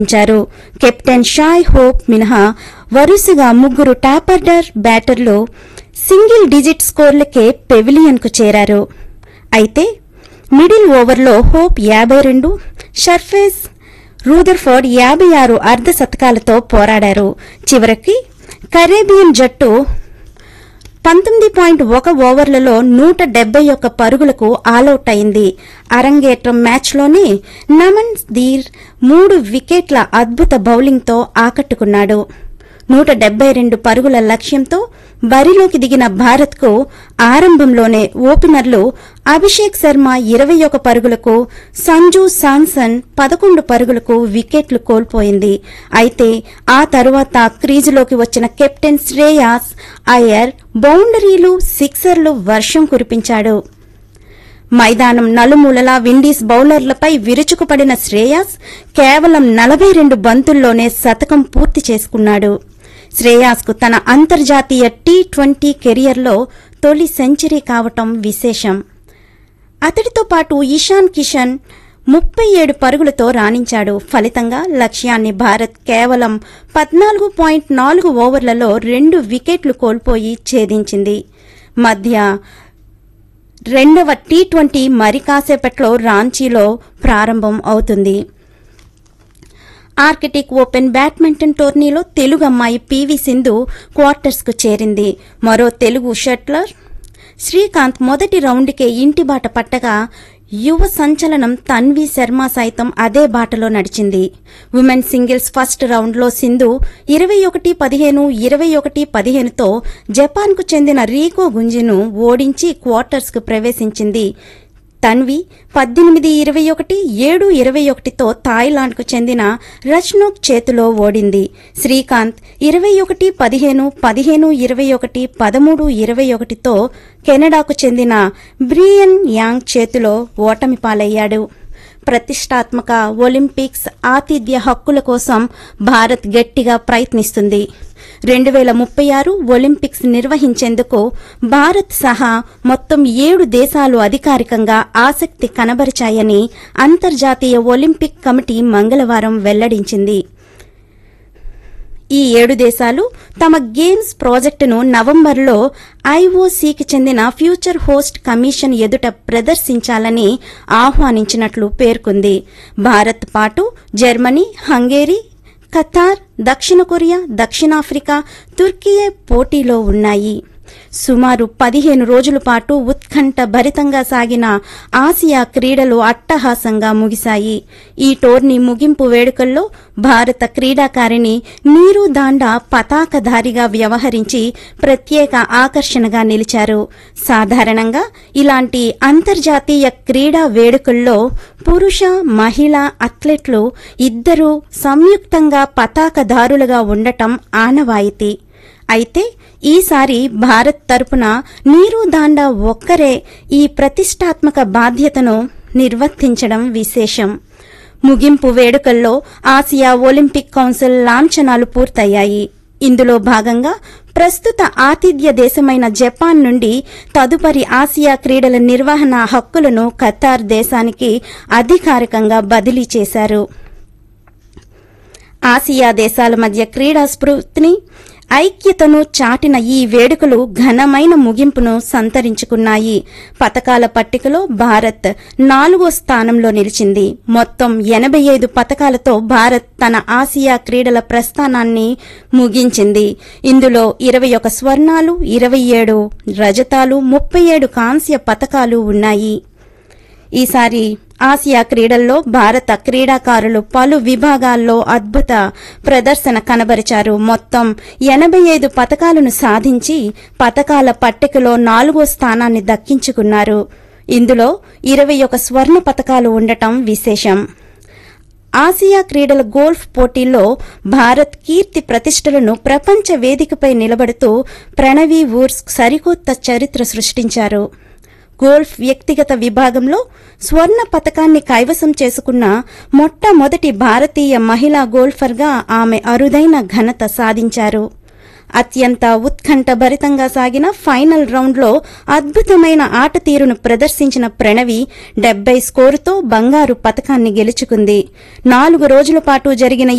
ఉంచారు captain షాయ్ hope మినహా వరుసగా ముగ్గురు టాపర్డర్ బ్యాటర్లు సింగిల్ డిజిట్ స్కోర్లకే పెవిలియన్కు చేరారు అయితే మిడిల్ ఓవర్లో హోప్ యాభై రెండు షర్ఫేజ్ రూదర్ఫర్డ్ యాభై ఆరు అర్ధ శతకాలతో పోరాడారు చివరికి కరేబియన్ జట్టు పంతొమ్మిది పాయింట్ ఒక ఓవర్లలో నూట డెబ్బై ఒక్క పరుగులకు ఆలౌట్ అయింది అరంగేట్రం మ్యాచ్లోనే నమన్ ధీర్ మూడు వికెట్ల అద్భుత బౌలింగ్తో ఆకట్టుకున్నాడు నూట డెబ్బై రెండు పరుగుల లక్ష్యంతో బరిలోకి దిగిన భారత్కు ఆరంభంలోనే ఓపెనర్లు అభిషేక్ శర్మ ఇరవై ఒక పరుగులకు సంజు సాన్సన్ పదకొండు పరుగులకు వికెట్లు కోల్పోయింది అయితే ఆ తరువాత క్రీజులోకి వచ్చిన కెప్టెన్ శ్రేయాస్ అయ్యర్ బౌండరీలు సిక్సర్లు వర్షం కురిపించాడు మైదానం నలుమూలలా విండీస్ బౌలర్లపై విరుచుకుపడిన శ్రేయాస్ కేవలం నలభై రెండు బంతుల్లోనే శతకం పూర్తి చేసుకున్నాడు శ్రేయాస్కు తన అంతర్జాతీయ టీ ట్వంటీ కెరియర్లో తొలి సెంచరీ కావటం విశేషం అతడితో పాటు ఇషాన్ కిషన్ ముప్పై ఏడు పరుగులతో రాణించాడు ఫలితంగా లక్ష్యాన్ని భారత్ కేవలం పద్నాలుగు పాయింట్ నాలుగు ఓవర్లలో రెండు వికెట్లు కోల్పోయి ఛేదించింది మధ్య రెండవ టీ ట్వంటీ మరి కాసేపట్లో రాంచీలో ప్రారంభం అవుతుంది ఆర్కిటిక్ ఓపెన్ బ్యాడ్మింటన్ టోర్నీలో తెలుగు అమ్మాయి పీవీ సింధు క్వార్టర్స్కు చేరింది మరో తెలుగు షట్లర్ శ్రీకాంత్ మొదటి రౌండ్కే ఇంటి బాట పట్టగా యువ సంచలనం తన్వి శర్మ సైతం అదే బాటలో నడిచింది ఉమెన్ సింగిల్స్ ఫస్ట్ రౌండ్లో సింధు ఇరవై ఒకటి పదిహేను ఇరవై ఒకటి పదిహేనుతో జపాన్కు చెందిన రీకో గుంజిను ఓడించి క్వార్టర్స్కు ప్రవేశించింది తన్వి పద్దెనిమిది ఇరవై ఒకటి ఏడు ఇరవై ఒకటితో థాయిలాండ్కు చెందిన రచ్నోక్ చేతిలో ఓడింది శ్రీకాంత్ ఇరవై ఒకటి పదిహేను పదిహేను ఇరవై ఒకటి పదమూడు ఇరవై ఒకటితో కెనడాకు చెందిన బ్రియన్ యాంగ్ చేతిలో ఓటమి పాలయ్యాడు ప్రతిష్టాత్మక ఒలింపిక్స్ ఆతిథ్య హక్కుల కోసం భారత్ గట్టిగా ప్రయత్నిస్తుంది రెండు వేల ముప్పై ఆరు ఒలింపిక్స్ నిర్వహించేందుకు భారత్ సహా మొత్తం ఏడు దేశాలు అధికారికంగా ఆసక్తి కనబరిచాయని అంతర్జాతీయ ఒలింపిక్ కమిటీ మంగళవారం వెల్లడించింది ఈ ఏడు దేశాలు తమ గేమ్స్ ప్రాజెక్టును నవంబర్లో ఐఓసీకి చెందిన ఫ్యూచర్ హోస్ట్ కమిషన్ ఎదుట ప్రదర్శించాలని ఆహ్వానించినట్లు పేర్కొంది భారత్ పాటు జర్మనీ హంగేరీ ఖతార్ దక్షిణ కొరియా దక్షిణాఫ్రికా తుర్కియే పోటీలో ఉన్నాయి సుమారు పదిహేను రోజుల పాటు ఉత్కంఠ భరితంగా సాగిన ఆసియా క్రీడలు అట్టహాసంగా ముగిశాయి ఈ టోర్నీ ముగింపు వేడుకల్లో భారత క్రీడాకారిణి నీరు దాండా పతాకధారిగా వ్యవహరించి ప్రత్యేక ఆకర్షణగా నిలిచారు సాధారణంగా ఇలాంటి అంతర్జాతీయ క్రీడా వేడుకల్లో పురుష మహిళా అథ్లెట్లు ఇద్దరూ సంయుక్తంగా పతాకధారులుగా ఉండటం ఆనవాయితీ అయితే ఈసారి భారత్ తరపున నీరు దాండా ఒక్కరే ఈ ప్రతిష్టాత్మక బాధ్యతను నిర్వర్తించడం విశేషం ముగింపు వేడుకల్లో ఆసియా ఒలింపిక్ కౌన్సిల్ లాంఛనాలు పూర్తయ్యాయి ఇందులో భాగంగా ప్రస్తుత ఆతిథ్య దేశమైన జపాన్ నుండి తదుపరి ఆసియా క్రీడల నిర్వహణ హక్కులను ఖతార్ దేశానికి అధికారికంగా బదిలీ చేశారు ఆసియా దేశాల మధ్య క్రీడా స్ఫూర్తిని ఐక్యతను చాటిన ఈ వేడుకలు ఘనమైన ముగింపును సంతరించుకున్నాయి పతకాల పట్టికలో భారత్ నాలుగో స్థానంలో నిలిచింది మొత్తం ఎనభై ఐదు పతకాలతో భారత్ తన ఆసియా క్రీడల ప్రస్థానాన్ని ముగించింది ఇందులో ఇరవై ఒక స్వర్ణాలు ఇరవై ఏడు రజతాలు ముప్పై ఏడు కాంస్య పతకాలు ఉన్నాయి ఈసారి ఆసియా క్రీడల్లో భారత క్రీడాకారులు పలు విభాగాల్లో అద్భుత ప్రదర్శన కనబరిచారు మొత్తం ఎనభై ఐదు పతకాలను సాధించి పతకాల పట్టికలో నాలుగో స్థానాన్ని దక్కించుకున్నారు ఇందులో ఇరవై ఒక స్వర్ణ పతకాలు ఉండటం విశేషం ఆసియా క్రీడల గోల్ఫ్ పోటీల్లో భారత్ కీర్తి ప్రతిష్టలను ప్రపంచ వేదికపై నిలబడుతూ ప్రణవి వూర్స్ సరికొత్త చరిత్ర సృష్టించారు గోల్ఫ్ వ్యక్తిగత విభాగంలో స్వర్ణ పతకాన్ని కైవసం చేసుకున్న మొట్టమొదటి భారతీయ మహిళా గోల్ఫర్గా ఆమె అరుదైన ఘనత సాధించారు అత్యంత ఉత్కంఠభరితంగా సాగిన ఫైనల్ రౌండ్లో అద్భుతమైన ఆట తీరును ప్రదర్శించిన ప్రణవి డెబ్బై స్కోరుతో బంగారు పతకాన్ని గెలుచుకుంది నాలుగు రోజుల పాటు జరిగిన